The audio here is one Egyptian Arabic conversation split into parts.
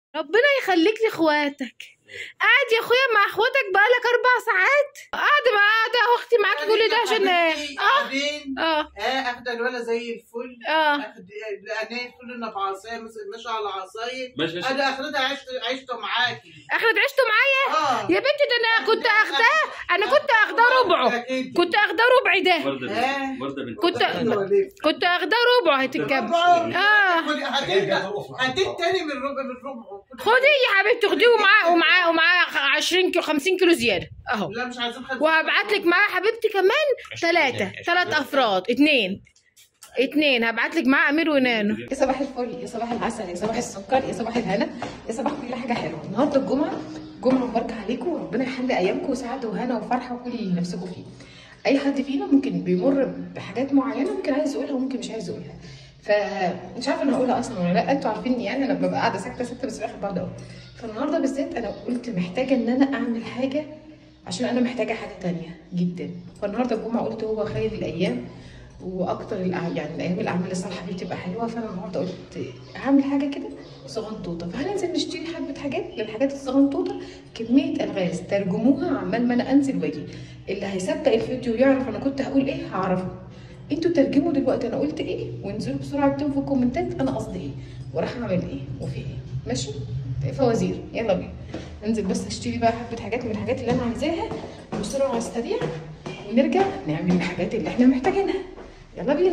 ربنا يخليك لاخواتك قاعد يا اخويا مع اخواتك بقالك اربع ساعات قاعده مع قاعده اختي معاكي كل ده عشان ايه اه قاعدين اه اه اخد الولا زي الفل اه اخد لانها كلنا بعصايه مثلا ماشي على عصايه ماشي ماشي انا اخرتها عشت عشت معاكي اخرت عشتوا معايا اه يا بنتي ده انا كنت اخداه انا كنت اخداه ربعه كنت اخداه ربع ده وردة بنت آه. وردة بنت كنت كنت اخداه ربع هتتكب اه هديك تاني من ربع من ربع خدي يا حبيبتي خديه ومعاه ومعاه ومعاه 20 كيلو 50 كيلو زياده اهو لا مش عايزين خمسة. وهبعت لك معاه حبيبتي كمان ثلاثة ثلاث افراد اثنين اثنين هبعت لك معاه امير ونانو يا صباح الفل يا صباح العسل يا صباح السكر يا صباح الهنا يا صباح كل حاجه حلوه النهارده الجمعه جمعه مباركه عليكم وربنا يحلي ايامكم وسعاده وهنا وفرحه وكل اللي نفسكم فيه اي حد فينا ممكن بيمر بحاجات معينه ممكن عايز يقولها وممكن مش عايز يقولها فمش عارفه انا هقولها اصلا ولا لا انتوا عارفين يعني انا ببقى قاعده ساكته ساكته بس في الاخر بقعد اقول فالنهارده بالذات انا قلت محتاجه ان انا اعمل حاجه عشان انا محتاجه حاجه تانية جدا فالنهارده الجمعه قلت هو خير الايام واكتر الأع- يعني الايام الاعمال الصالحه دي بتبقى حلوه فانا النهارده قلت هعمل حاجه كده صغنطوطه فهننزل نشتري حبه حاجات للحاجات الصغنطوطه كميه الغاز ترجموها عمال ما انا انزل واجي اللي هيصدق الفيديو يعرف انا كنت هقول ايه هعرفه انتوا ترجموا دلوقتي انا قلت ايه وانزلوا بسرعه اكتبوا في الكومنتات انا قصدي ايه وراح اعمل ايه وفي ايه ماشي فوازير يلا بينا ننزل بس اشتري بقى حبه حاجات من الحاجات اللي انا عايزاها بسرعه على السريع ونرجع نعمل الحاجات اللي احنا محتاجينها يلا بينا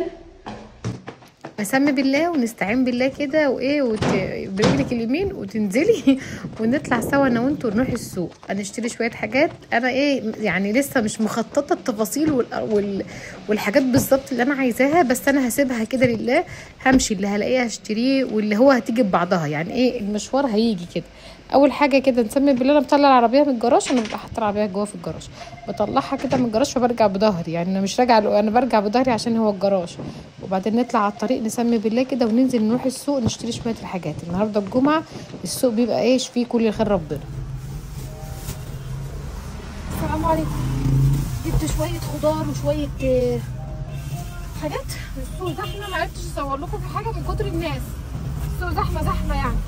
نسمي بالله ونستعين بالله كده وايه وت... برجلك اليمين وتنزلي ونطلع سوا انا وانتوا نروح السوق هنشتري شويه حاجات انا ايه يعني لسه مش مخططه التفاصيل وال... وال... والحاجات بالظبط اللي انا عايزاها بس انا هسيبها كده لله همشي اللي هلاقيه هشتريه واللي هو هتيجي ببعضها يعني ايه المشوار هيجي كده اول حاجه كده نسمي بالله انا بطلع العربيه من الجراج انا ببقى حاطه العربيه جوه في الجراج بطلعها كده من الجراج فبرجع بظهري يعني انا مش راجعه انا برجع بظهري عشان هو الجراج وبعدين نطلع على الطريق نسمي بالله كده وننزل نروح السوق نشتري شويه الحاجات النهارده الجمعه السوق بيبقى ايش فيه كل خير ربنا السلام عليكم جبت شويه خضار وشويه آه، حاجات السوق زحمه ما عرفتش اصور لكم في حاجه من كتر الناس السوق زحمه زحمه يعني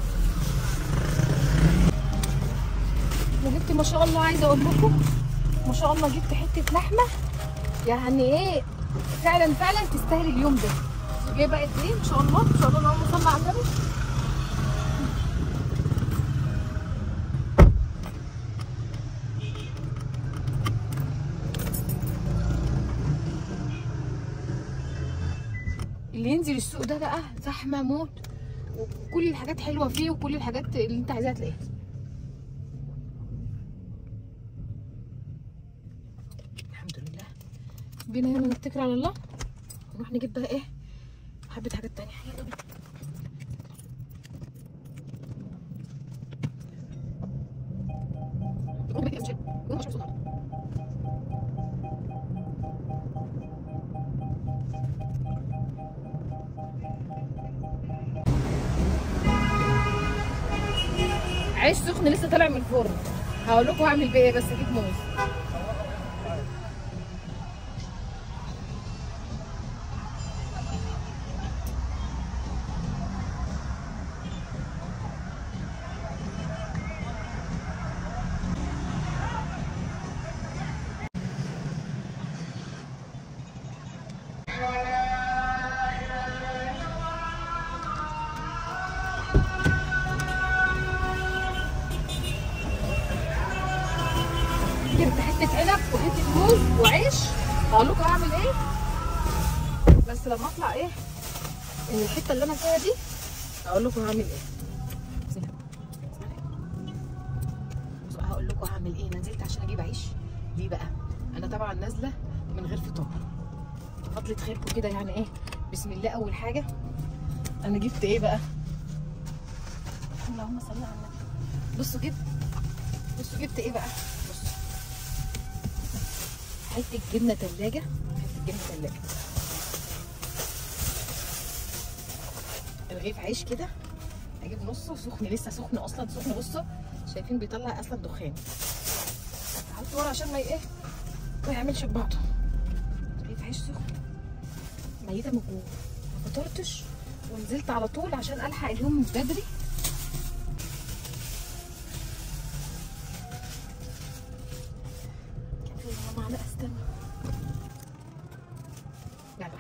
وجبت ما شاء الله عايزه اقول لكم ما شاء الله جبت حته لحمه يعني ايه فعلا فعلا تستاهل اليوم ده جايبه قد ايه ان شاء الله ان شاء الله اللهم صل على النبي اللي ينزل السوق ده بقى زحمه موت وكل الحاجات حلوه فيه وكل الحاجات اللي انت عايزاها تلاقيها الحمد لله بينا هنا نتكل على الله نروح نجيب بقى ايه حبة حاجات تانية يلا بينا. قوم بينا يا مشاهد. قوم عشان نوصل النهاردة. عيش سخن لسه طالع من الفرن هقول لكم هعمل بيه ايه بس اجيب موز جبت حته عنب وحته موز وعيش هقول لكم هعمل ايه بس لما اطلع ايه من الحته اللي انا فيها دي هقول لكم هعمل ايه زين. بصوا هقول لكم هعمل ايه انا نزلت عشان اجيب عيش ليه بقى انا طبعا نازله من غير فطار فضلة خيركم كده يعني ايه بسم الله اول حاجه انا جبت ايه بقى اللهم صل على النبي بصوا جبت بصوا جبت ايه بقى بصوا حته جبنه تلاجة حته جبنه تلاجة رغيف عيش كده اجيب نصه سخن لسه سخن اصلا سخن بصوا شايفين بيطلع اصلا دخان حطه ورا عشان ما ايه ما يعملش ببعضه رغيف عيش سخن ميته من جوه ما فطرتش ونزلت على طول عشان الحق اليوم بدري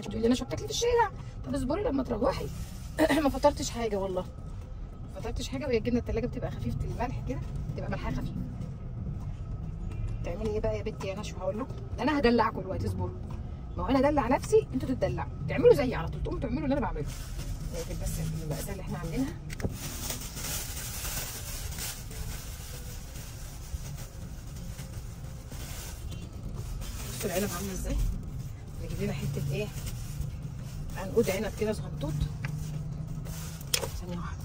تقولي انا شفتك في الشارع طب اصبري لما تروحي ما فطرتش حاجه والله ما فطرتش حاجه وهي الجبنه التلاجة بتبقى خفيفه الملح كده بتبقى ملحها خفيف تعملي ايه بقى يا بنتي يا نشوى هقول لكم انا هدلعكم دلوقتي اصبروا ما هو انا ادلع نفسي انتوا تدلعوا تعملوا زيي على طول تقوموا تعملوا اللي انا بعمله نقفل بس المقاسات اللي احنا عاملينها بصوا العنب عامله ازاي نجيب لنا حته ايه عنقود عنب كده صغنطوط ثانيه واحده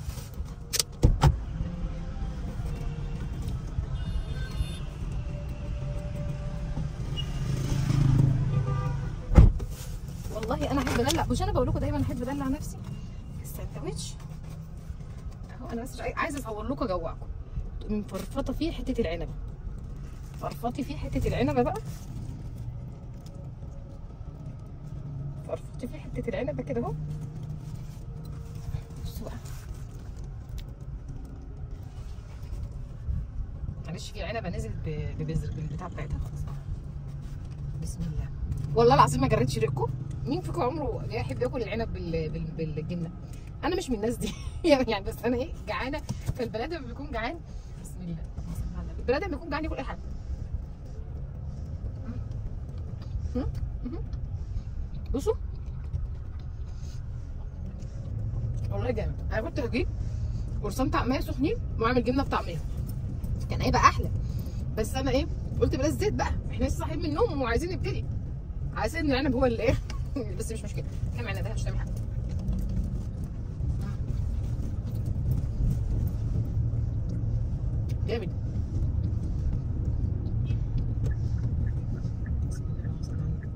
والله انا احب ادلع مش انا بقول لكم دايما احب ادلع نفسي الساندوتش اهو انا بس عاي- عايزه اصور لكم اجوعكم تقومي مفرفطه فيه حته العنبه فرفطي فيه حته العنبه بقى فرفطي فيه حته العنبه كده اهو بصوا بقى معلش في عنبه نزلت ب- ببذر بالبتاع بتاعتها خلاص بسم الله والله العظيم ما جريتش ريقكم مين فيكم عمره يحب ياكل العنب بال... بال... بالجبنه انا مش من الناس دي يعني بس انا ايه جعانه فالبني ادم لما بيكون جعان بسم الله اللهم صل على النبي. البني ادم بيكون جعان ياكل اي حاجه مم. مم. بصوا والله جامد انا كنت هجيب قرصان طعميه سخنين واعمل جبنه بطعميه كان هيبقى احلى بس انا ايه قلت بلاش زيت بقى احنا لسه صاحيين من النوم وعايزين نبتدي عايزين ان العنب هو اللي ايه بس مش مشكله كام عنب مش هتعمل حاجه جامد بسم الله اللهم صل على النبي.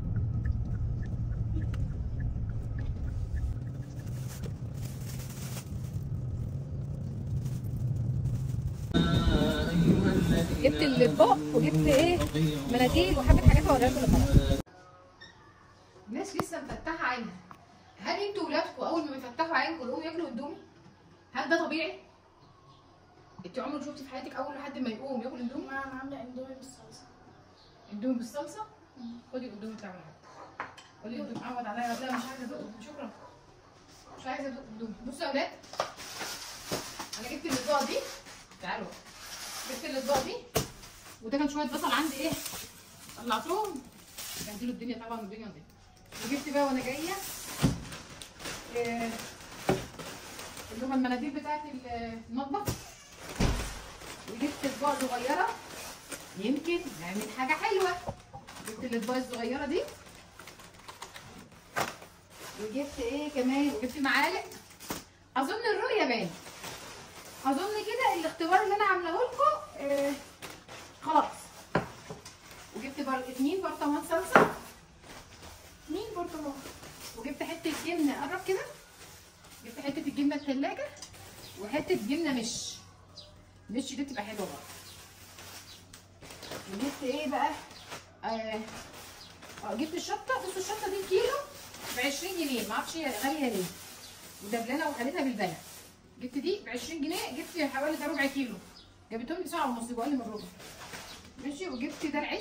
جبت الاطباق وجبت ايه مناديل وحبه حاجات هوريها لكم لما الناس لسه مفتحه عينها هل انتوا ولادكم اول ما بيفتحوا عينكم يقوموا ياكلوا اندومي؟ هل ده طبيعي؟ انت عمرك شفتي في حياتك اول حد ما يقوم ياكل اندومي؟ ما انا عامله اندومي بالصلصه اندومي بالصلصه؟ خدي الاندومي بتاع الحاج قولي الاندومي عوض عليا لا مش عايزه ادوق شكرا مش عايزه ادوق اندومي بصوا يا اولاد انا جبت الاطباق دي تعالوا جبت الاطباق دي وده كان شويه بصل عندي ايه طلعتهم بهدلوا الدنيا طبعا الدنيا دي وجبت بقى وانا جايه آه، اللي هما المناديل بتاعت المطبخ وجبت اطباق صغيره يمكن نعمل حاجه حلوه جبت الاطباق الصغيره دي وجبت ايه كمان وجبت معالق اظن الرؤيه باين اظن كده الاختبار اللي انا عاملاه لكم آه خلاص وجبت بر... اتنين برطمان صلصه اتنين برطمان وجبت حته جبنه قرب كده جبت حته الجبنه التلاجة وحته جبنه مش مش دي بتبقى حلوه بقى وجبت ايه بقى آه اه جبت الشطه بصوا الشطه دي كيلو ب 20 جنيه ما اعرفش هي غاليه ليه ودبلانه وخليتها بالبلع جبت دي ب 20 جنيه جبت حوالي ده ربع كيلو جابتهم لي ساعه ونص يبقى اقل من ربع ماشي وجبت ده العيش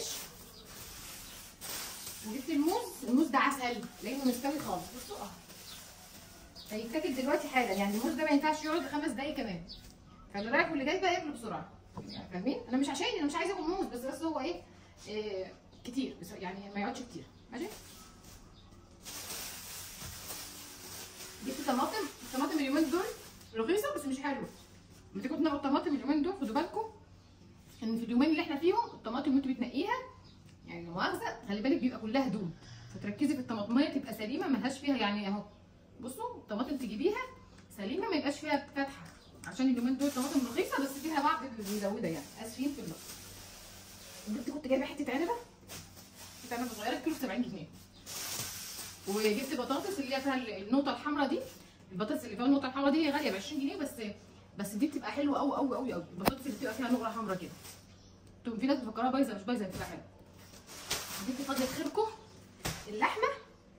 وجبت الموز الموز ده عسل لانه مستوي خالص بصوا اه هيتاكل دلوقتي حالا يعني الموز ده ما ينفعش يقعد خمس دقايق كمان فاللي رايح واللي جاي بقى ياكله بسرعه يعني فاهمين انا مش عشان انا مش عايزه اكل موز بس بس هو ايه, إيه كتير بس يعني ما يقعدش كتير ماشي جبت طماطم الطماطم اليومين دول رخيصه بس مش حلوه لما تيجوا تنقوا الطماطم اليومين دول خدوا بالكم ان في اليومين اللي احنا فيهم الطماطم اللي انتوا بتنقيها يعني لا مؤاخذه خلي بالك بيبقى كلها دهون فتركزي في الطماطميه تبقى سليمه ملهاش فيها يعني اهو بصوا الطماطم تجيبيها سليمه ما يبقاش فيها فتحه عشان اليومين دول طماطم رخيصه بس فيها بعض المزوده يعني اسفين في اللفظ وجبت كنت جايبه حته عنبه حته عنبه صغيره كيلو ب 70 جنيه وجبت بطاطس اللي هي فيها النقطه الحمراء دي البطاطس اللي فيها النقطه الحمراء دي هي غاليه ب 20 جنيه بس بس دي بتبقى حلوه قوي قوي قوي قوي البطاطس اللي بتبقى فيها نقره حمراء كده انتوا في ناس بتفكرها بايظه مش بايظه بتبقى حلوه جبت فضلة خيركم اللحمه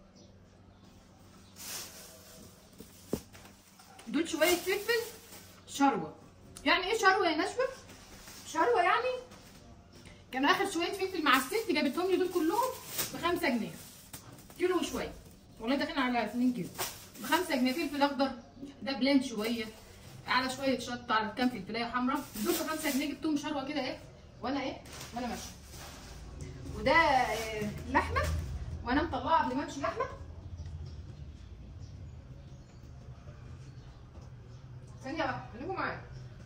دول شويه فلفل شروه يعني ايه شروه يا نشوه شروه يعني كان اخر شويه فلفل مع الست جابتهم لي دول كلهم ب 5 جنيه كيلو وشويه والله داخلين على 2 كيلو ب 5 جنيه فلفل اخضر ده بلان شويه على شويه شطه على كام فلفلايه حمراء دول ب 5 جنيه جبتهم شروه كده ايه وانا ايه وانا ماشيه وده آه، لحمه وانا مطلعه قبل ما امشي لحمه ثانيه بقى خليكم معايا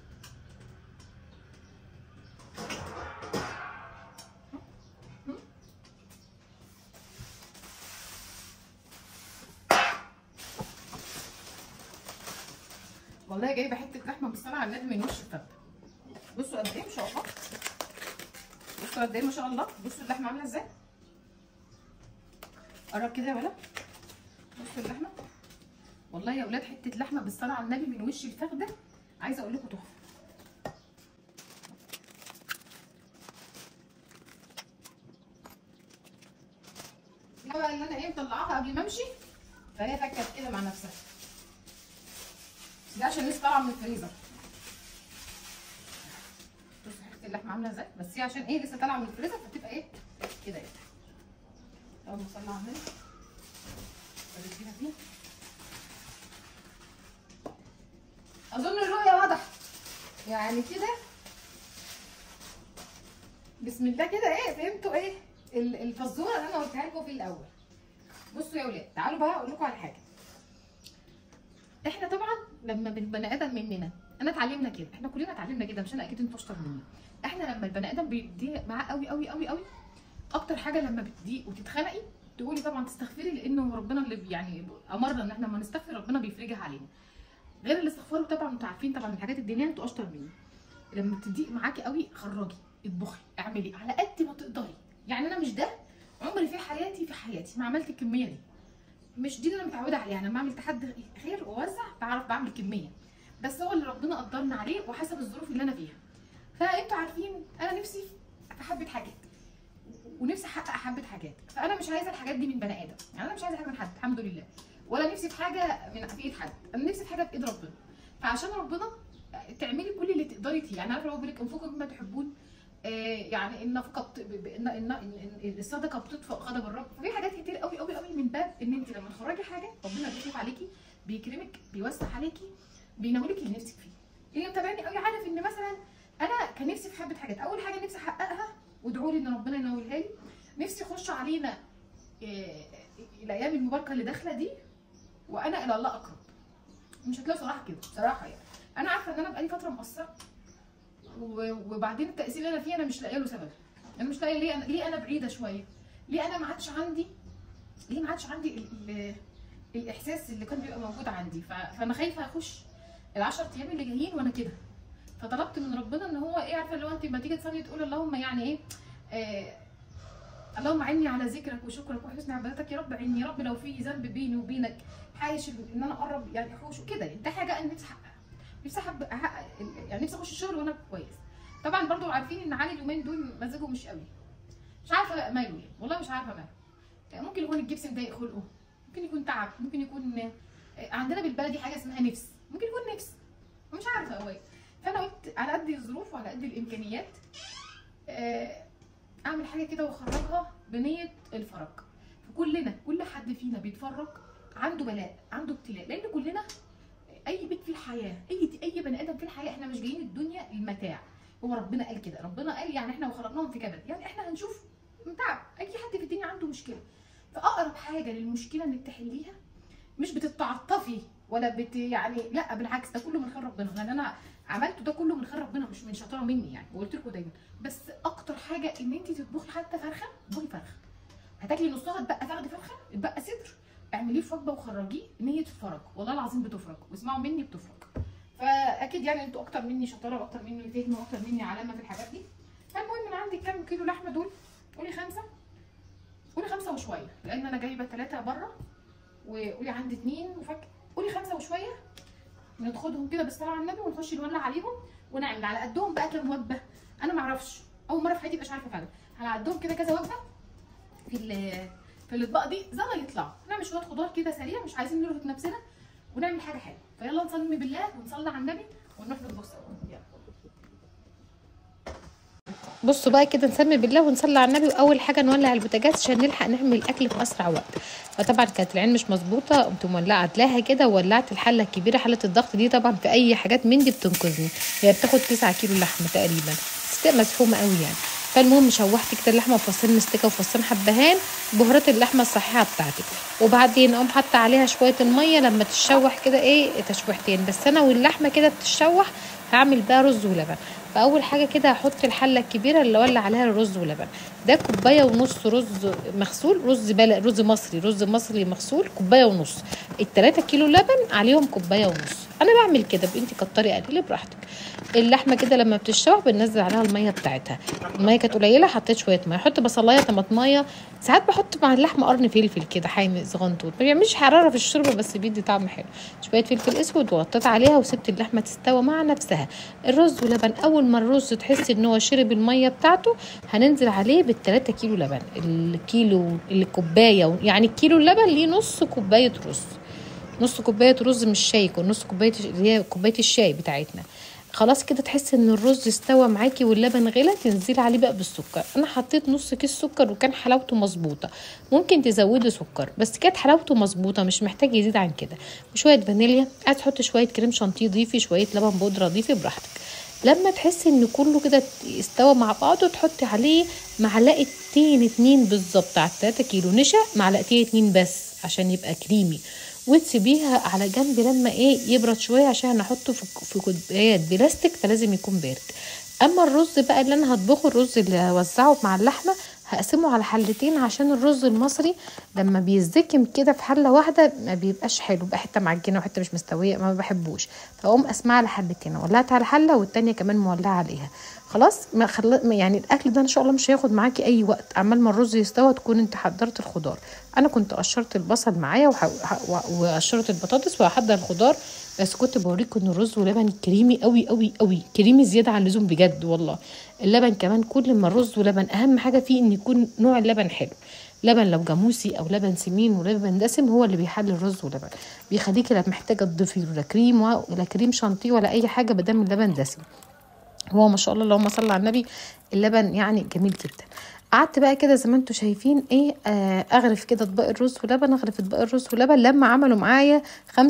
والله جايبه حته لحمه بالصلاه على النبي من وش الفرد بصوا قد ايه ما شاء الله بصوا قد ايه ما شاء الله بصوا اللحمه عامله ازاي قرب كده يا ولد بصوا اللحمه والله يا اولاد حته لحمه بالصلاه على النبي من وش الفخده عايزه اقول لكم تحفه لا بقى اللي انا ايه مطلعاها قبل ما امشي فهي فكت كده مع نفسها ده عشان لسه طالعه من الفريزر بصوا حته اللحمه عامله ازاي بس هي عشان ايه لسه طالعه من الفريزر فتبقى ايه كده ايه اللهم صل على النبي بدينا فيه اظن الرؤيه واضحه يعني كده بسم الله كده ايه فهمتوا ايه ال- الفزوره اللي انا قلتها لكم في الاول بصوا يا ولاد تعالوا بقى اقول لكم على حاجه احنا طبعا لما البني ادم مننا انا اتعلمنا كده احنا كلنا اتعلمنا كده مش انا اكيد انتوا اشطر مني احنا لما البني ادم بيضيق معاه قوي قوي قوي قوي اكتر حاجه لما بتضيق وتتخنقي تقولي طبعا تستغفري لانه ربنا اللي بي- يعني امرنا ان احنا لما نستغفر ربنا بيفرجها علينا غير الاستغفار طبعا انتوا عارفين طبعا الحاجات الدينيه انتوا اشطر مني لما بتضيق معاكي قوي خرجي اطبخي اعملي على قد ما تقدري يعني انا مش ده عمري في حياتي في حياتي ما عملت الكميه دي مش دي اللي انا متعوده عليها انا بعمل تحدي خير واوزع بعرف بعمل كميه بس هو اللي ربنا قدرنا عليه وحسب الظروف اللي انا فيها فانتوا عارفين انا نفسي في حبه حاجات ونفسي احقق حبه حاجات فانا مش عايزه الحاجات دي من بني ادم يعني انا مش عايزه حاجه من حد الحمد لله ولا نفسي في حاجه من في ايد حد انا نفسي في حاجه في ايد ربنا فعشان ربنا تعملي كل اللي تقدري فيه يعني عارفه لو بقول لك انفقوا مما تحبون آه، يعني النفقه بت... ب- ب- إن... إن... إن الصدقه بتطفئ غضب الرب ففي حاجات كتير قوي قوي قوي من باب ان انت لما تخرجي حاجه ربنا بيفتح عليكي بيكرمك بيوسع عليكي بينولك اللي نفسك فيه اللي متابعني قوي عارف ان مثلا انا كان نفسي في حبه حاجات اول حاجه نفسي احققها وادعوا لي ان ربنا ينولها لي نفسي اخش علينا آه، الايام المباركه اللي داخله دي وانا الى الله اقرب مش هتلاقوا صراحه كده بصراحه يعني انا عارفه ان انا بقالي فتره مقصره و- وبعدين التاثير اللي انا فيه انا مش لاقيه له سبب انا مش لاقيه ليه انا ليه انا بعيده شويه ليه انا ما عادش عندي ليه ما عادش عندي ال... ال... الاحساس اللي كان بيبقى موجود عندي ف... فانا خايفه اخش العشر ايام اللي جايين وانا كده فطلبت من ربنا ان هو ايه عارفه اللي هو انت لما تيجي تصلي تقول اللهم يعني ايه آه اللهم عني على ذكرك وشكرك وحسن عبادتك يا رب عيني يا رب لو في ذنب بيني وبينك حايش ان انا اقرب يعني احوش كده ده حاجه انا نفسي احققها نفسي احب احقق ال- يعني نفسي اخش الشغل وانا كويس طبعا برضو عارفين ان علي اليومين دول مزاجه مش قوي مش عارفه ماله يعني والله مش عارفه ماله يعني ممكن يكون الجبس مضايق خلقه ممكن يكون تعب ممكن يكون آه، عندنا بالبلدي حاجه اسمها نفس ممكن يكون نفس مش عارفه هو إيه. فانا قلت على قد الظروف وعلى قد الامكانيات آه، اعمل حاجه كده واخرجها بنيه الفرج فكلنا كل حد فينا بيتفرج عنده بلاء عنده ابتلاء لان كلنا اي بيت في الحياه اي اي بني ادم في الحياه احنا مش جايين الدنيا المتاع هو ربنا قال كده ربنا قال يعني احنا وخلقناهم في كبد يعني احنا هنشوف تعب اي حد في الدنيا عنده مشكله فاقرب حاجه للمشكله انك تحليها مش بتتعاطفي ولا بت يعني لا بالعكس ده كله من خير ربنا لان انا عملته ده كله من خير ربنا مش من شطاره مني يعني وقلت لكم دايما بس اكتر حاجه ان انت تطبخي حتى فرخه اطبخي فرخه هتاكلي نصها اتبقى تاخدي فرخه اتبقى صدر اعمليه في وجبه وخرجيه نيه تفرج والله العظيم بتفرج واسمعوا مني بتفرج فاكيد يعني انتوا اكتر مني شطاره واكتر مني فهم واكتر مني علامه في الحاجات دي فالمهم انا عندي كام كيلو لحمه دول قولي خمسه قولي خمسه وشويه لان انا جايبه ثلاثه بره وقولي عندي اتنين وفك قولي خمسه وشويه ندخلهم كده بالصلاه على النبي ونخش نولع عليهم ونعمل على قدهم بقى كام وجبه انا ما اعرفش اول مره في حياتي مش عارفه فعلا على قدهم كده كذا وجبه في ال- في الاطباق دي زي ما يطلعوا نعمل شويه خضار كده سريع مش عايزين نرهق نفسنا ونعمل حاجه حلوه فيلا نصلي بالله ونصلي على النبي ونروح نطبخ سوا يلا بصوا بقى كده نسمي بالله ونصلي على النبي واول حاجه نولع البوتاجاز عشان نلحق نعمل الاكل في اسرع وقت فطبعا كانت العين مش مظبوطه قمت مولعه ادلاها كده وولعت الحله الكبيره حله الضغط دي طبعا في اي حاجات من دي بتنقذني هي بتاخد 9 كيلو لحمه تقريبا ستيك مسحومه قوي يعني فالمهم شوحت كده اللحمه وفصين مستكه وفصين حبهان بهارات اللحمه الصحيحه بتاعتك وبعدين اقوم حاطه عليها شويه الميه لما تتشوح كده ايه تشويحتين بس انا واللحمه كده بتتشوح هعمل بقى رز ولبن فاول حاجه كده هحط الحله الكبيره اللي اولع عليها الرز ولبن ده كوبايه ونص رز مغسول رز بلا رز مصري رز مصري مغسول كوبايه ونص التلاتة كيلو لبن عليهم كوبايه ونص انا بعمل كده انت كتري قليل براحتك اللحمه كده لما بتشوح بننزل عليها الميه بتاعتها الميه كانت قليله حطيت شويه ميه احط بصلايه طماطمايه ساعات بحط مع اللحمه قرن فلفل كده حامي صغنطوط ما بيعملش حراره في الشوربه بس بيدي طعم حلو شويه فلفل اسود وغطيت عليها وسبت اللحمه تستوى مع نفسها الرز ولبن اول ما الرز تحسي ان هو شرب الميه بتاعته هننزل عليه بالتلاتة كيلو لبن الكيلو الكوبايه يعني الكيلو اللبن ليه نص كوبايه رز نص كوبايه رز مش شاي يكون نص كوبايه اللي هي كوبايه الشاي بتاعتنا خلاص كده تحس ان الرز استوى معاكي واللبن غلى تنزلي عليه بقى بالسكر انا حطيت نص كيس سكر وكان حلاوته مظبوطه ممكن تزودي سكر بس كانت حلاوته مظبوطه مش محتاج يزيد عن كده وشويه فانيليا عايز تحطي شويه كريم شانتيه ضيفي شويه لبن بودره ضيفي براحتك لما تحسي ان كله كده استوى مع بعضه تحطي عليه معلقتين اتنين بالظبط على 3 كيلو نشا معلقتين اتنين بس عشان يبقى كريمي وتسيبيها على جنب لما ايه يبرد شويه عشان احطه في في كوبايات بلاستيك فلازم يكون بارد اما الرز بقى اللي انا هطبخه الرز اللي هوزعه مع اللحمه هقسمه على حلتين عشان الرز المصري لما بيزدكم كده في حله واحده ما بيبقاش حلو بقى حته معجنه وحته مش مستويه ما بحبوش فاقوم قسمها على حلتين ولعت على حله والتانيه كمان مولعه عليها خلاص ما خل... يعني الاكل ده ان شاء الله مش هياخد معاكي اي وقت عمال ما الرز يستوى تكون انت حضرت الخضار انا كنت قشرت البصل معايا وح... وقشرت البطاطس وهحضر الخضار بس كنت بوريكم ان الرز ولبن كريمي قوي قوي قوي كريمي زياده عن اللزوم بجد والله اللبن كمان كل ما الرز ولبن اهم حاجه فيه ان يكون نوع اللبن حلو لبن لو جاموسي او لبن سمين ولبن دسم هو اللي بيحل الرز ولبن بيخليكي لا محتاجه تضيفي لا كريم ولا كريم شانتيه ولا اي حاجه بدل اللبن دسم هو ما شاء الله اللهم صل على النبي اللبن يعني جميل جدا قعدت بقى كده زي ما انتم شايفين ايه آه اغرف كده اطباق الرز ولبن اغرف اطباق الرز ولبن لما عملوا معايا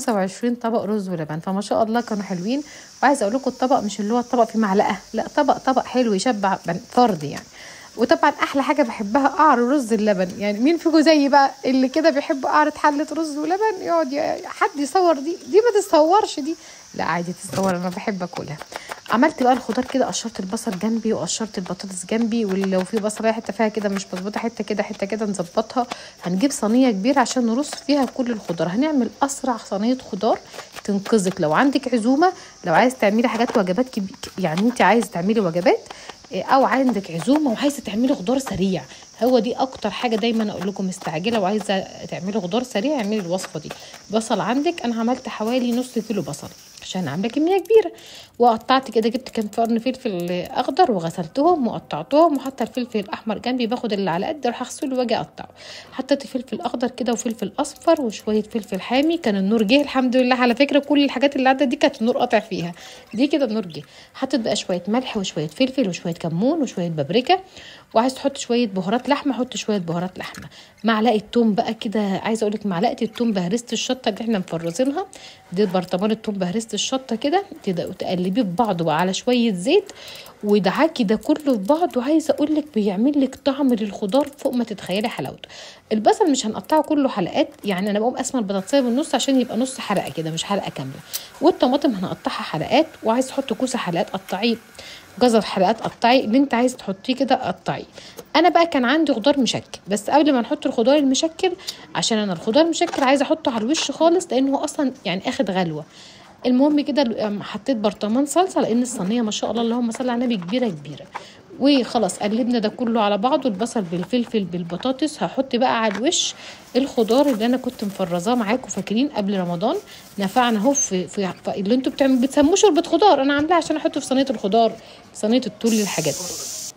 25 طبق رز ولبن فما شاء الله كانوا حلوين وعايزه اقول لكم الطبق مش اللي هو الطبق في معلقه لا طبق طبق حلو يشبع فرد يعني وطبعا احلى حاجه بحبها قعر رز اللبن يعني مين فيكم زيي بقى اللي كده بيحب قعرة حله رز ولبن يقعد حد يصور دي دي ما تتصورش دي لا عادي تتصور انا بحب اكلها عملت بقى الخضار كده قشرت البصل جنبي وقشرت البطاطس جنبي ولو في بصلايه حته فيها كده مش مظبوطه حته كده حته كده نظبطها هنجيب صينيه كبيره عشان نرص فيها كل الخضار هنعمل اسرع صينيه خضار تنقذك لو عندك عزومه لو عايز تعملي حاجات وجبات كبي... يعني انت عايز تعملي وجبات او عندك عزومه وعايزه تعملي خضار سريع هو دي اكتر حاجه دايما اقول لكم مستعجله وعايزه تعملي خضار سريع اعملي الوصفه دي بصل عندك انا عملت حوالي نص كيلو بصل عشان عامله كميه كبيره وقطعت كده جبت كام فرن فلفل اخضر وغسلتهم وقطعتهم وحتى الفلفل الاحمر جنبي باخد اللي على قد اروح اغسله واجي اقطعه حطيت فلفل اخضر كده وفلفل اصفر وشويه فلفل حامي كان النور جه الحمد لله على فكره كل الحاجات اللي عدت دي كانت النور قاطع فيها دي كده النور جه حطيت بقى شويه ملح وشويه فلفل وشويه كمون وشويه بابريكا وعايز تحط شويه بهارات لحمه حط شويه بهارات لحمه معلقه توم بقى كده عايزه اقول لك معلقه التوم بهرسه الشطه اللي احنا مفرزينها دي برطمان التوم بهرسه الشطه كده تقلبيه في بعضه بقى على شويه زيت ودعاكي ده كله في بعض وعايزه اقول لك بيعمل لك طعم للخضار فوق ما تتخيلي حلاوته البصل مش هنقطعه كله حلقات يعني انا بقوم قاسمه البطاطسيه بالنص عشان يبقى نص حلقه كده مش حلقه كامله والطماطم هنقطعها حلقات وعايز تحط كوسه حلقات قطعيه جزر حلقات قطعي اللي انت عايز تحطيه كده قطعي انا بقى كان عندي خضار مشكل بس قبل ما نحط الخضار المشكل عشان انا الخضار المشكل عايزه احطه على الوش خالص لان هو اصلا يعني اخد غلوه المهم كده حطيت برطمان صلصه لان الصينيه ما شاء الله اللهم صل على النبي كبيره كبيره وخلاص قلبنا ده كله على بعضه البصل بالفلفل بالبطاطس هحط بقى على الوش الخضار اللي انا كنت مفرزاه معاكم فاكرين قبل رمضان نفعنا اهو في, في, في اللي انتوا بتعملوا بتسموه شوربه خضار انا عاملاها عشان احطه في صينيه الخضار صينيه الطول للحاجات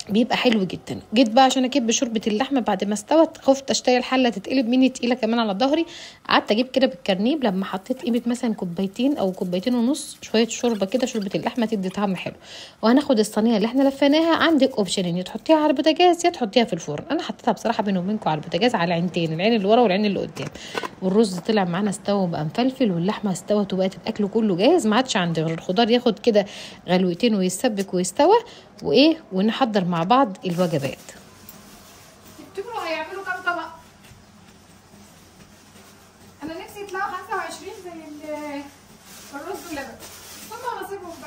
بيبقى حلو جدا جيت بقى عشان اجيب شوربه اللحمه بعد ما استوت خفت اشتري الحله تتقلب مني تقيله كمان على ظهري قعدت اجيب كده بالكرنيب لما حطيت قيمه مثلا كوبايتين او كوبايتين ونص شويه شوربه كده شوربه اللحمه تدي طعم حلو وهناخد الصينيه اللي احنا لفيناها عندك اوبشن ان تحطيها على البوتاجاز يا تحطيها في الفرن انا حطيتها بصراحه بيني وبينكم على البوتاجاز على عينتين العين اللي ورا والعين اللي قدام والرز طلع معانا استوى وبقى مفلفل واللحمه استوت وبقت الاكل كله جاهز ما عادش عندي غير الخضار ياخد كده غلوتين ويتسبك ويستوى وايه ونحضر مع بعض الوجبات تفتكروا هيعملوا كام طبق؟ انا نفسي يطلعوا 25 زي ال- الرز واللبن هم نصيبهم بقى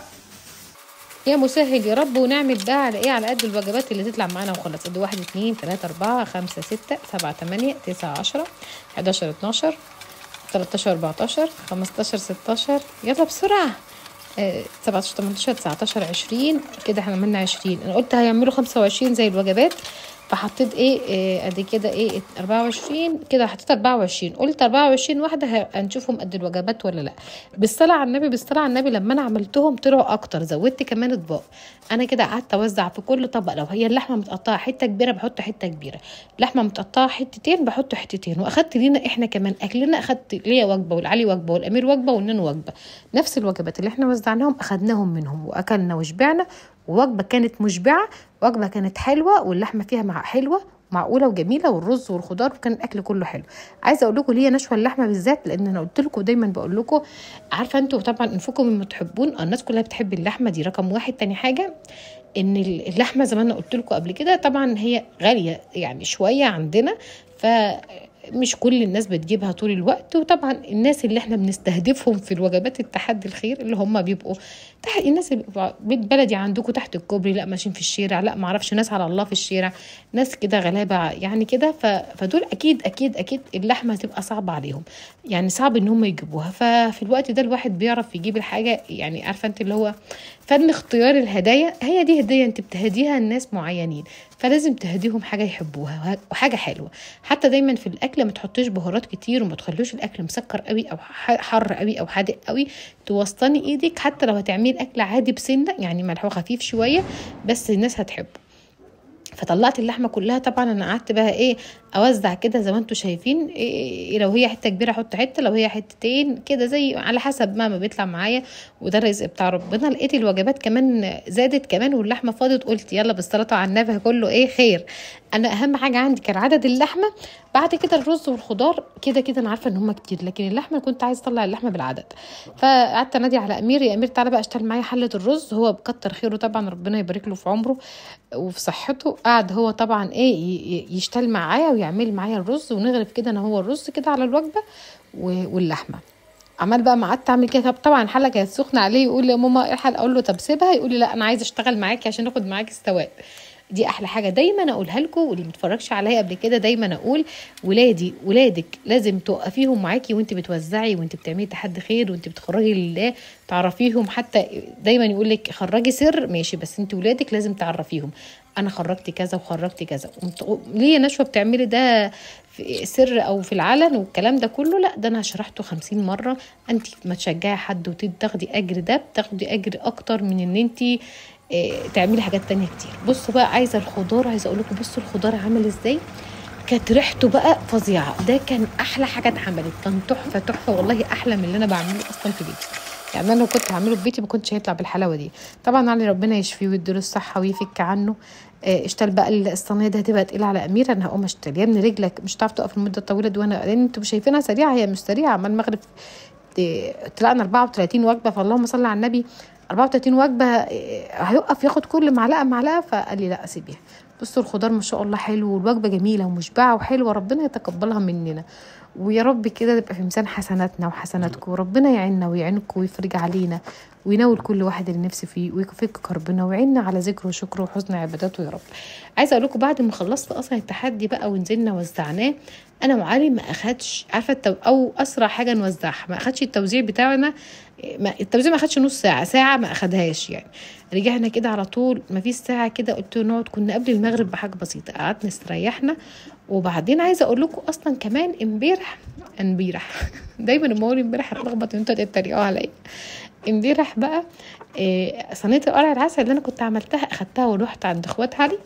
يا مسهل يا رب ونعمل ده على ايه على قد الوجبات اللي تطلع معانا وخلاص ادي واحد اتنين تلاتة اربعة خمسة ستة سبعة تمانية تسعة عشرة حداشر اتناشر تلاتاشر اربعتاشر خمستاشر ستاشر يلا بسرعة آه، 17 18 19 20 كده احنا عملنا 20 انا قلت هيعملوا 25 زي الوجبات فحطيت ايه آه، ادي كده ايه 24 كده حطيت 24 قلت 24 واحده ه- هنشوفهم قد الوجبات ولا لا بالصلاه على النبي بالصلاه على النبي لما انا عملتهم طلعوا اكتر زودت كمان اطباق انا كده قعدت اوزع في كل طبق لو هي اللحمه متقطعه حته كبيره بحط حته كبيره لحمه متقطعه حتتين بحط حتتين واخدت لينا احنا كمان اكلنا اخدت ليا وجبه والعلي وجبه والامير وجبه والنون وجبه نفس الوجبات اللي احنا وزعناهم اخدناهم منهم واكلنا وشبعنا ووجبه كانت مشبعه وجبه كانت حلوه واللحمه فيها مع حلوه معقوله وجميله والرز والخضار وكان الاكل كله حلو عايزه اقول لكم ليه نشوى اللحمه بالذات لان انا قلت لكم دايما بقول لكم عارفه انتوا طبعا انفقوا مما تحبون آه، الناس كلها بتحب اللحمه دي رقم واحد تاني حاجه ان اللحمه زي ما انا قلت لكم قبل كده طبعا هي غاليه يعني شويه عندنا ف مش كل الناس بتجيبها طول الوقت وطبعا الناس اللي احنا بنستهدفهم في الوجبات التحدي الخير اللي هم بيبقوا تحت الناس اللي بيبقوا بيت بلدي عندكم تحت الكوبري لا ماشيين في الشارع لا معرفش ناس على الله في الشارع ناس كده غلابه يعني كده ف... فدول اكيد اكيد اكيد اللحمه هتبقى صعبه عليهم يعني صعب ان هم يجيبوها ففي الوقت ده الواحد بيعرف يجيب الحاجه يعني عارفه انت اللي هو فن اختيار الهدايا هي دي هديه انت بتهديها لناس معينين فلازم تهديهم حاجه يحبوها وه- وحاجه حلوه حتى دايما في الاكل ما تحطوش بهارات كتير وما تخلوش الاكل مسكر قوي او ح- حر قوي او حادق قوي توسطني ايدك حتى لو هتعملي الاكل عادي بسنه يعني ملحوه خفيف شويه بس الناس هتحبه فطلعت اللحمه كلها طبعا انا قعدت بقى ايه اوزع كده زي ما انتم شايفين إيه لو هي حته كبيره احط حته لو هي حتتين كده زي على حسب ما ما بيطلع معايا وده الرزق بتاع ربنا لقيت الوجبات كمان زادت كمان واللحمه فاضت قلت يلا بالصلاه على النبي كله ايه خير انا اهم حاجه عندي كان عدد اللحمه بعد كده الرز والخضار كده كده انا عارفه ان هم كتير لكن اللحمه كنت عايزه اطلع اللحمه بالعدد فقعدت انادي على امير يا امير تعالى بقى اشتغل معايا حله الرز هو بكتر خيره طبعا ربنا يبارك له في عمره وفي صحته قعد هو طبعا ايه ي- ي- يشتغل معايا ويعمل معايا الرز ونغرف كده انا هو الرز كده على الوجبه و- واللحمه عمال بقى ما قعدت اعمل كده طب طبعا الحله كانت سخنه عليه يقول لي يا ماما ايه الحلقه اقول له طب سيبها يقول لي لا انا عايزه اشتغل معاكي عشان اخد معاكي الثواب دي احلى حاجه دايما اقولها لكم واللي متفرجش عليا قبل كده دايما اقول ولادي ولادك لازم توقفيهم معاكي وانت بتوزعي وانت بتعملي تحدي خير وانت بتخرجي لله تعرفيهم حتى دايما يقول لك خرجي سر ماشي بس انت ولادك لازم تعرفيهم انا خرجت كذا وخرجت كذا وانت- ليه يا نشوى بتعملي ده في سر او في العلن والكلام ده كله لا ده انا شرحته خمسين مره انت ما تشجعي حد وتاخدي اجر ده بتاخدي اجر اكتر من ان انت آه، تعملي حاجات تانية كتير بصوا بقى عايزه الخضار عايزه اقول لكم بصوا الخضار عامل ازاي كانت ريحته بقى فظيعه ده كان احلى حاجه اتعملت كان تحفه تحفه والله احلى من اللي انا بعمله اصلا في بيتي يعني انا لو كنت هعمله في بيتي ما كنتش هيطلع بالحلاوه دي طبعا علي ربنا يشفيه ويديله الصحه ويفك عنه آه، اشتغل بقى الصينيه دي هتبقى تقيله على اميره انا هقوم اشتغل يا ابني رجلك مش هتعرف تقف المده الطويله دي وانا لان انتوا مش شايفينها سريعه هي مش سريعه عمال المغرب ت- طلعنا 34 وجبه فاللهم صل على النبي 34 وجبه آه، هيقف ياخد كل معلقه معلقه فقال لي لا سيبيها بصوا الخضار ما شاء الله حلو والوجبه جميله ومشبعه وحلوه ربنا يتقبلها مننا ويا رب كده تبقى في ميزان حسناتنا وحسناتكم وربنا يعيننا ويعينكم ويفرج علينا وينول كل واحد اللي نفسه فيه ويكفيك كربنا ويعيننا على ذكره وشكره وحسن عباداته يا رب عايزه اقول لكم بعد ما خلصت اصلا التحدي بقى ونزلنا وزعناه انا وعلي ما اخدش عارفه التو... او اسرع حاجه نوزعها ما اخدش التوزيع بتاعنا ما التوزيع ما اخدش نص ساعه ساعه ما اخدهاش يعني رجعنا كده على طول ما فيش ساعه كده قلت له نقعد كنا قبل المغرب بحاجه بسيطه قعدنا استريحنا وبعدين عايزه اقول لكم اصلا كمان امبارح امبارح دايما لما اقول امبارح هتلخبط انتوا تتريقوا عليا امبارح بقى إيه صينيه القرع العسل اللي انا كنت عملتها اخدتها ورحت عند اخوات علي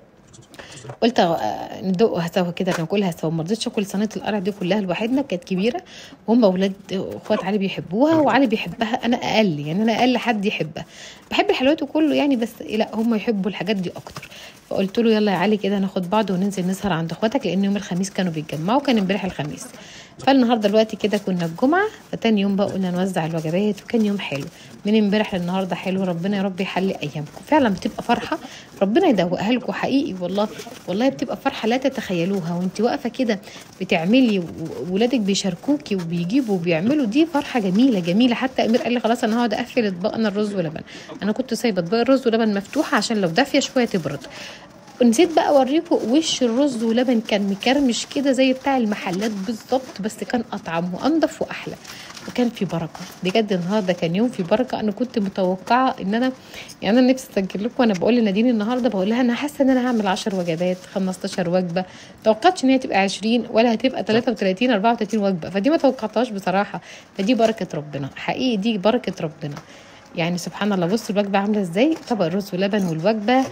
قلت آه، ندوقها سوا كده ناكلها سوا ما رضيتش اكل صينيه القرع دي كلها لوحدنا كانت كبيره وهم اولاد اخوات علي بيحبوها وعلي بيحبها انا اقل يعني انا اقل حد يحبها بحب الحلويات وكله يعني بس لا هم يحبوا الحاجات دي اكتر فقلت له يلا يا علي كده ناخد بعض وننزل نسهر عند اخواتك لان يوم الخميس كانوا بيتجمعوا كان امبارح الخميس فالنهارده دلوقتي كده كنا الجمعه فتاني يوم بقى قلنا نوزع الوجبات وكان يوم حلو من امبارح للنهارده حلو ربنا يا رب يحلي ايامكم فعلا بتبقى فرحه ربنا يدوقها لكم حقيقي والله والله بتبقى فرحه لا تتخيلوها وانت واقفه كده بتعملي وولادك بيشاركوكي وبيجيبوا وبيعملوا دي فرحه جميله جميله حتى امير قال لي خلاص انا هقعد اقفل اطباقنا الرز ولبن انا كنت سايبه اطباق الرز ولبن مفتوحه عشان لو دافيه شويه تبرد نسيت بقى اوريكم وش الرز ولبن كان مكرمش كده زي بتاع المحلات بالظبط بس كان اطعم وانضف واحلى وكان في بركه بجد النهارده كان يوم في بركه انا كنت متوقعه ان انا يعني انا نفسي اسجل لكم وانا بقول لنادين النهارده بقول لها انا حاسه ان انا هعمل 10 وجبات 15 وجبه توقعتش ان هي تبقى 20 ولا هتبقى 33 34 وجبه فدي ما توقعتهاش بصراحه فدي بركه ربنا حقيقي دي بركه ربنا يعني سبحان الله بصوا الوجبه عامله ازاي طبق الرز ولبن والوجبه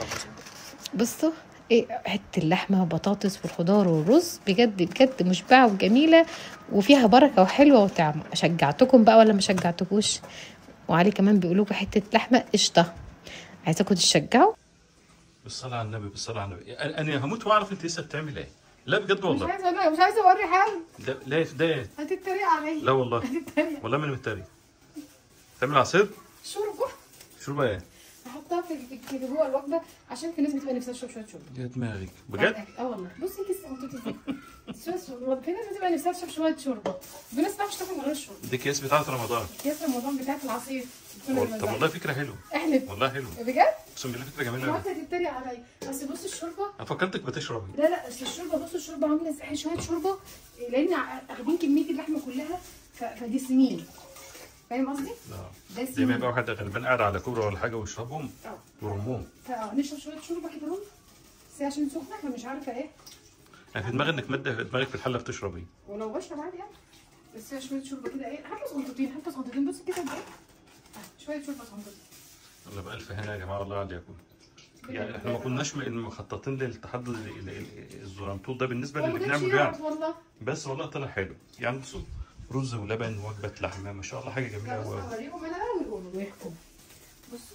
بصوا ايه حته اللحمه وبطاطس والخضار والرز بجد بجد مشبعه وجميله وفيها بركه وحلوه وطعم شجعتكم بقى ولا ما شجعتكوش وعلي كمان بيقولوا لكم حته لحمه قشطه عايزاكم تشجعوا بالصلاة على النبي بالصلاة على النبي أنا أنا هموت وأعرف أنت لسه بتعمل إيه لا بجد مش والله عايزه مش عايزه اوري حد ده لا ده إيه؟ هتتريق عليا لا والله هتتريق والله من متري تعمل عصير شوربه شوربة إيه هحطها في في- في جوه الوجبه عشان في ناس بتبقى نفسها تشرب شويه شوربه يا دماغك بجد اه والله بصي كيس محطوط ازاي شويه شوربه في ناس بتبقى نفسها تشرب شويه شوربه في ناس ما بتعرفش تاكل من غير الشوربه دي كيس بتاعت رمضان كيس رمضان بتاعت العصير وال- طب والله فكرة حلوة احلف والله حلوة بجد؟ اقسم بالله فكرة جميلة هو أوي انت هتتريق عليا بس بص الشوربه أنا فكرتك بتشربي لا لا بس الشوربه بص الشوربه عامله ازاي شويه شوربه لان ع- اخدين كميه اللحمه كلها ف- فدي سنين فاهم قصدي؟ لا ده زي ما سنين يبقى واحد غلبان قاعد على كوبري ولا حاجة ويشربهم اه ورموهم فنشرب شويه شوربه كده اهو بس هي عشان سخنه فمش عارفه ايه أنا في دماغي إنك مادة في دماغك في الحلة بتشربي ولو بشرب عادي يعني بس هي شويه شوربه كده ايه حتى صنطتين حتى صنطتين بص كده قد ايه آه، شويه شوربه صنطتين والله بألف هنا يا جماعة الله عليكم يعني احنا ما كناش م- مخططين للتحدي ال- ال- الزرنطوط ده بالنسبه هو للي ما كانش بنعمله يعني يعرف والله بس والله طلع حلو يعني بصوا رز ولبن وجبه لحمه ما شاء الله حاجه جميله لا بص قوي هوريهم انا بقى ويقولوا ويحكموا بصوا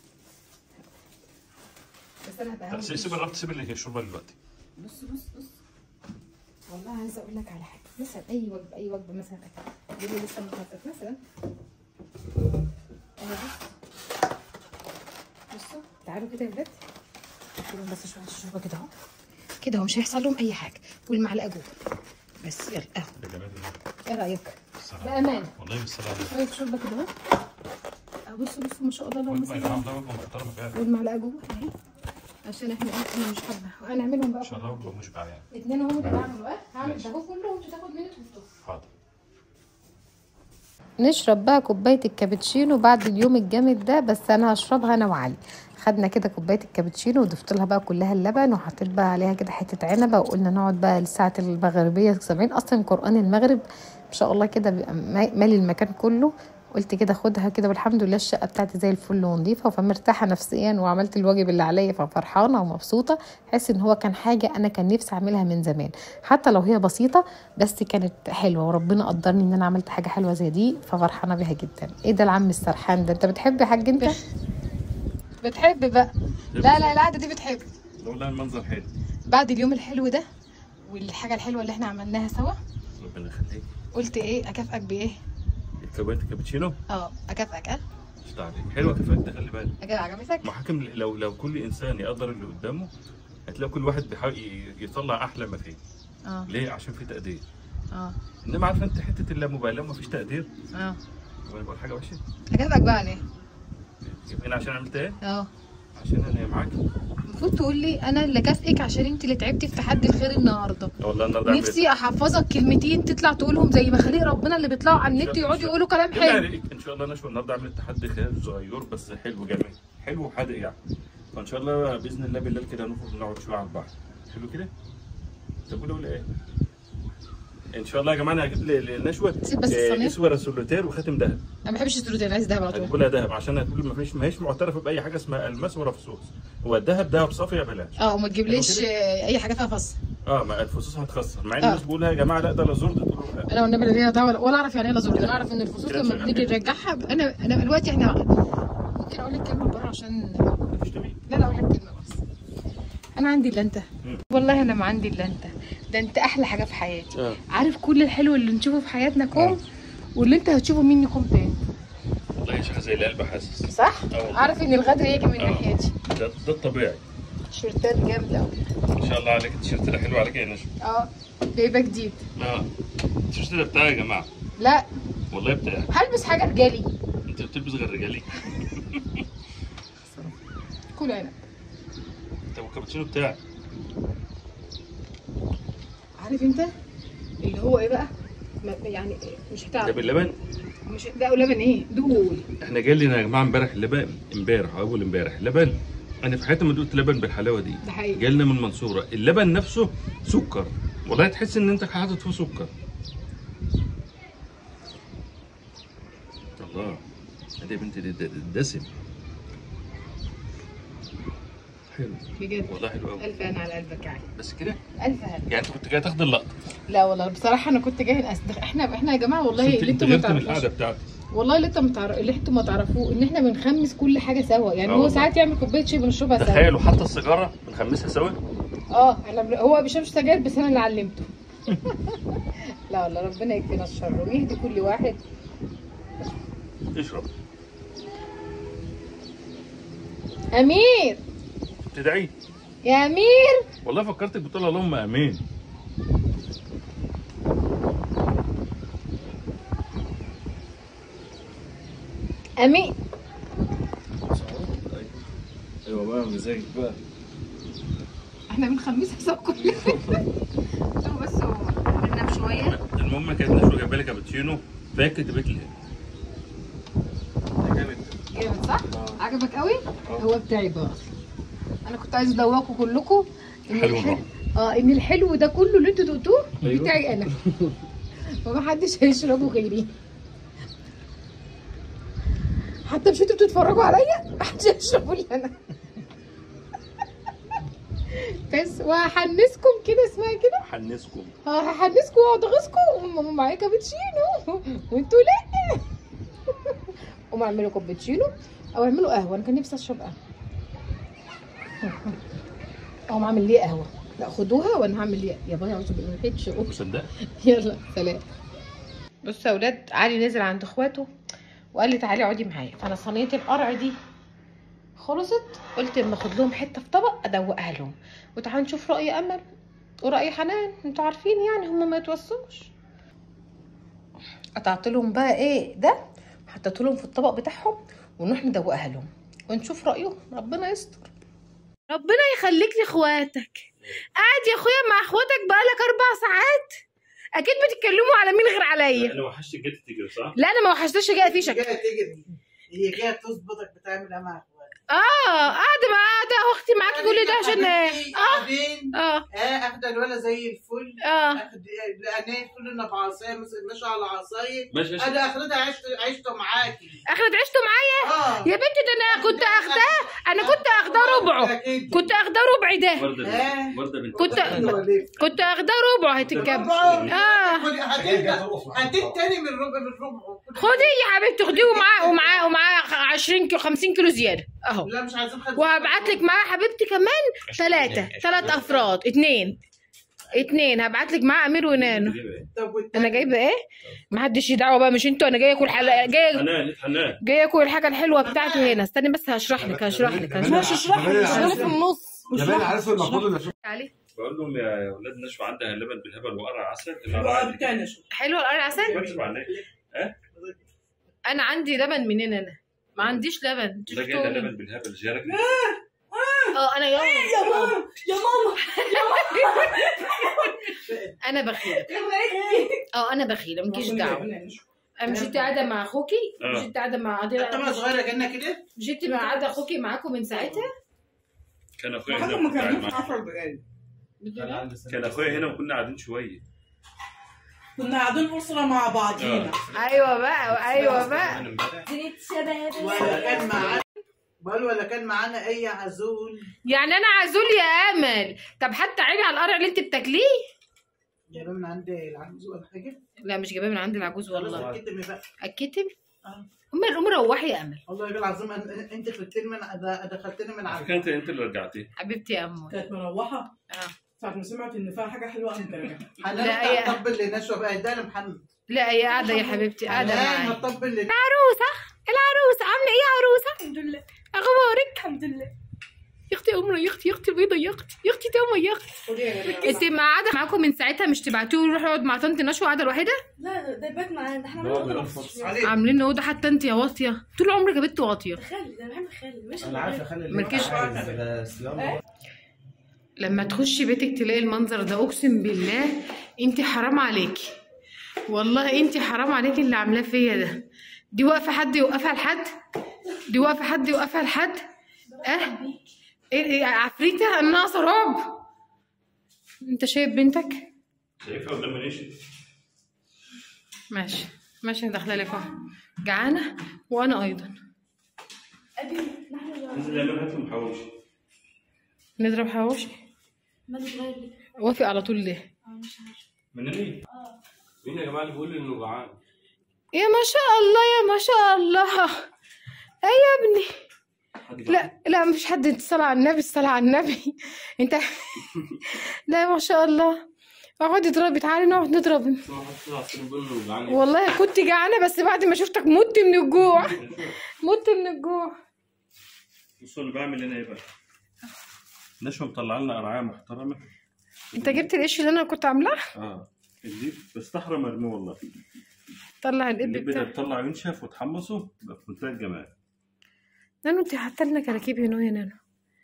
بس انا هبقى هعمل سيب الربط سيب اللي هي الشوربه دلوقتي بص بص بص والله عايزه اقول لك على حاجه مثلا اي وجبه اي وجبه مثلا دي اللي لسه مخطط مثلا اهو بص بصوا تعالوا كده يا ولاد اديلهم بس شويه شوربه كده اهو كده اهو مش هيحصل لهم اي حاجه والمعلقه جوه بس يلا اهو ده جمال الله. ايه رايك الصراحة. بامانه والله بالصلاه على شويه شوربه كده اهو أهو بصوا بصوا ما شاء الله اللهم النبي صل على ده وجبه محترمه فعلا والمعلقه جوه اهي عشان احنا ايه انا مش حابه وهنعملهم بقى ان شاء الله وجبه مشبعه يعني اتنين اهو اللي بعملوا ايه هعمل ماشي. ده هو كله وانتوا تاخد مني تحطوه حاضر نشرب بقى كوبايه الكابتشينو بعد اليوم الجامد ده بس انا هشربها انا وعلي خدنا كده كوبايه الكابتشينو وضفت لها بقى كلها اللبن وحطيت بقى عليها كده حته عنبه وقلنا نقعد بقى لساعه المغربيه سامعين اصلا قران المغرب ما شاء الله كده بيبقى ما- مالي المكان كله قلت كده خدها كده والحمد لله الشقه بتاعتي زي الفل ونظيفه فمرتاحه نفسيا وعملت الواجب اللي عليا ففرحانه ومبسوطه حاسه ان هو كان حاجه انا كان نفسي اعملها من زمان حتى لو هي بسيطه بس كانت حلوه وربنا قدرني ان انا عملت حاجه حلوه زي دي ففرحانه بيها جدا ايه ده العم السرحان ده انت بتحب يا حاج انت بتحب بقى لا لا القعده دي بتحب والله المنظر حلو بعد اليوم الحلو ده والحاجه الحلوه اللي احنا عملناها سوا ربنا يخليك قلت ايه اكافئك بايه كوبايه الكابتشينو اه اكافئك اه مش عليك حلوه كفايه ده خلي بالك أكافئك، عجبتك محاكم لو لو كل انسان يقدر اللي قدامه هتلاقي كل واحد بيحاول ي- يطلع احلى ما فيه اه ليه عشان في تقدير اه انما عارفه انت حته اللامبالاه ومفيش تقدير اه وانا بقول حاجه وحشه اكافئك بقى عليه هنا عشان عملت ايه اه عشان انا معاكي المفروض تقول لي انا اللي كافئك عشان انت اللي تعبتي في تحدي الخير النهارده والله النهارده عملت نفسي احفظك كلمتين تطلع تقولهم زي مخاليق ربنا اللي بيطلعوا على النت يقعدوا يقولوا كلام بالله حلو عليك ان شاء الله نشوى النهارده عملت تحدي خير صغير بس حلو جميل حلو وحادق يعني فان شاء الله باذن الله بالليل كده نخرج نقعد شويه على البحر حلو كده طب ولا ولا ايه ان شاء الله يا جماعه انا هجيب لي- للنشوه سيب بس آه، الصينية. اسوره سوليتير وخاتم ذهب انا ما بحبش السولوتين انا عايز دهب على طول هتقول لها ذهب عشان هتقول ما فيش ما هيش معترفه باي حاجه اسمها الماس ولا فصوص هو الذهب ذهب صافي يا بلاش اه وما تجيبليش حلو كده؟ آه، اي حاجه فيها فص اه ما الفصوص هتخسر مع ان آه. الناس بيقولها يا جماعه لا ده لازور ده تقول له لا انا والنبي لا ليها دعوه ولا اعرف يعني ايه لازور انا اعرف ان الفصوص كده لما شغال. بنيجي نرجعها انا انا دلوقتي احنا ممكن اقول لك كلمه بره عشان مفيش تمام لا لا اقول لك كلمه بس انا عندي الا انت مم. والله انا ما عندي الا انت ده انت احلى حاجه في حياتي اه عارف كل الحلو اللي نشوفه في حياتنا آه. كوم واللي انت هتشوفه مني كوم تاني والله يا شيخه زي القلب حاسس صح آه والله. عارف ان الغدر يجي من آه. ناحيتي ده ده الطبيعي شيرتات جامده قوي ان شاء الله عليك التيشيرت ده حلو عليك يا نشوى اه جايبه جديد اه التيشيرت ده بتاعي يا جماعه لا والله بتاعي هلبس حاجه رجالي انت بتلبس غير رجالي كل عنب طب والكابتشينو بتاعي عارف انت اللي هو ايه بقى ما- يعني مش ده هتعرف باللبن مش ده لبن ايه دول احنا جاي لنا يا جماعه امبارح اللبن امبارح او اول امبارح لبن انا في حياتي ما دقت لبن بالحلاوه دي ده حقيقي جاي لنا من المنصوره اللبن نفسه سكر والله تحس ان انت حاطط فيه سكر الله ادي يا بنتي ده- ده- ده دسم حلو بجد والله حلو قوي الف انا على قلبك يعني بس كده الف هنا يعني انت كنت جاي تاخد اللقطه لا والله بصراحه انا كنت جاي أصدق. احنا احنا يا جماعه والله بس انت اللي انت انتوا ما غيرت من تعرفوش القعده بتاعتي والله اللي انتوا ما تعرف... اللي انتوا ما تعرفوه ان احنا بنخمس كل حاجه سوا يعني اه هو والله. ساعات يعمل كوبايه شاي بنشربها سوا تخيلوا حتى السيجاره بنخمسها سوا اه احنا بن... هو ما بيشربش سجاير بس انا اللي علمته لا والله ربنا يكفينا الشر ويهدي كل واحد اشرب امير تدعي يا امير والله فكرتك بتقول اللهم امين امير ايوه بقى مزاجك بقى احنا بنخمسها سوا كلنا هو بس هو بننام شويه المهم كانت نشوى جايبه لي كابتشينو فهي كتبت لي جامد جامد صح؟ عجبك قوي؟ هو بتاعي بقى اصلا انا كنت عايز ادوقكم كلكم ان حلو الحلو طبعا. اه ان الحلو ده كله اللي انتوا دقتوه أيوة. بتاعي انا فمحدش هيشربه غيري حتى مش انتوا بتتفرجوا عليا محدش هيشربه الا انا بس وهحنسكم كده اسمها كده حنسكم اه هحنسكم واقعد اغيظكم ومعايا كابتشينو وانتوا لا قوموا اعملوا كابتشينو او اعملوا قهوه انا كان نفسي اشرب قهوه اقوم اعمل ليه قهوه لا خدوها وانا هعمل ليه يا بايع اعوذ بالله ما لحقتش اقوم صدق يلا سلام بصوا يا اولاد علي نزل عند اخواته وقال لي تعالي اقعدي معايا فانا صينيه القرع دي خلصت قلت اما اخد لهم حته في طبق ادوقها لهم وتعالوا نشوف راي امل وراي حنان انتوا عارفين يعني هم ما يتوصوش قطعت لهم بقى ايه ده حطيت لهم في الطبق بتاعهم ونروح ندوقها لهم ونشوف رايهم ربنا يستر ربنا يخليك لاخواتك قاعد يا اخويا مع اخواتك بقالك اربع ساعات اكيد بتتكلموا على مين غير عليا انا وحشتك جيت تجري صح؟ لا انا ما وحشتش جايه فيشك جايه تجري هي جايه تظبطك بتعمل ايه مع اخواتك اه قاعده مع قاعده واختي معاكي كل ده عشان حبيبتي اه قاعدين اه اه اخده الولا زي الفل اه اخد لاني كلنا بعصايه ماشي على عصايه ماشي ماشي انا اخرتها عشت عشت معاكي اخرت عشتوا معايا اه يا بنتي ده انا كنت اخداه انا كنت اخداه ربعه كنت اخداه ربع ده ورده آه. بنت ورده بنت كنت كنت اخداه ربع هتتكب اه هديك تاني من ربع من ربع خدي يا حبيبتي خديه ومعاه ومعاه ومعاه 20 كيلو 50 كيلو زياده اهو لا مش عايزين خمسة. وهبعت لك معاه حبيبتي كمان ثلاثة ثلاث افراد اثنين اثنين هبعت لك معاه امير ونانو طب والتاني؟ انا جايبه ايه محدش دعوه بقى مش انتوا انا جايه اكل حلقه جايه حنان حنان جايه اكل الحاجه الحلوه بتاعتي هنا استني بس هشرح لك هشرح لك هشرح اشرح لي لك في النص يا بني عارف المفروض ان اشوف تعالي بقول لهم يا اولاد نشوى عندها لبن بالهبل وقرع عسل الوقت بتاعنا شو حلوه القرع عسل بكتب عليك انا عندي لبن منين انا ما عنديش لبن ده جاي لنا لبن بالهبل جارك اه انا يا ماما يا ماما انا بخيله اه انا بخيله مالكيش دعوه أنا مش انت قاعده مع اخوكي مش آه. انت قاعده مع انت ما عادل صغيره جنة كده مش انت قاعده اخوكي معاكم من ساعتها كان اخويا هنا ما وكنت قاعد كانش معاه. 10 دقايق كان اخويا هنا وكنا قاعدين شويه كنا قاعدين اسره مع بعضينا ايوه بقى ايوه بقى ولا كان معانا بقول ولا كان معانا اي عزول يعني انا عزول يا امل طب حتى عيني على القرع اللي انت بتاكليه جايبه من عند العجوز ولا حاجه لا مش جايباه من عند العجوز خلاص والله اتكتمي بقى الكتب آه. امال قومي روحي يا امل والله يا العظيم أن- انت خدتني من أد- دخلتني من على عند فكره انت انت اللي رجعتي حبيبتي يا امه كانت مروحه اه ساعة ما سمعت ان فيها حاجه حلوه قامت راجعه حنان لا، هي- بتاع الطب اللي نشوى بقى ده لمحمد لا هي قاعده يا حبيبتي قاعده حنان معايا الطب اللي العروسه العروسه عامله ايه يا عروسه الحمد لله اخبارك الحمد لله يا اختي يا امرا يا اختي يا اختي البيضه يا اختي يا اختي تومه يا اختي انت قاعده معاكم من ساعتها مش تبعتوه يروح يقعد مع طنط نشوى قاعده الوحيده لا ده بات معانا ده احنا هو عملنا بيرفض. اوضه عليك عاملين اوضه حتى انت يا واطيه طول عمرك يا بنت واطيه خالي ده انا بحب خالي مش انا عارف اخلي مالكيش صيام لما تخشي بيتك تلاقي المنظر ده اقسم بالله انت حرام عليكي والله انت حرام عليكي اللي عاملاه فيا ده دي واقفه حد يوقفها لحد دي واقفه حد يوقفها لحد اه ايه إيه، عفريته ناقصه رعب انت شايف بنتك شايفها قدام منيش ماشي ماشي أنا داخله لك اهو جعانه وانا ايضا ابي نحن نزل يعمل هات محوش نضرب حواوشي ما نتغير ليه وافق على طول ليه اه مش عارف من مين؟ مين يا جماعه اللي بيقول انه جعان يا ما شاء الله يا ما شاء الله اي يا ابني لا لا مفيش حد الصلاة على النبي الصلاة على النبي انت لا ما شاء الله اقعدي اضربي تعالي نقعد نضرب ما حد طلع السنين بيقول انه جعان والله كنت جعانة بس بعد ما شفتك مت من الجوع مت من الجوع بصوا اللي بعمل هنا ايه بقى نشوى مطلع لنا قرعايه محترمه انت جبت القش اللي انا كنت عاملاه اه الليب بستحرم ارميه والله طلع القب الليب ده بتاعك تطلع ينشف وتحمصه يبقى في منتهى الجمال نانو انت حاطه لنا كراكيب هنا يا نانو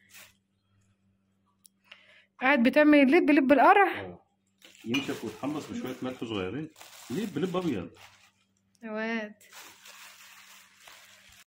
قاعد بتعمل اللب لب القرع اه ينشف ويتحمص بشويه ملح صغيرين ليب لب ابيض يا واد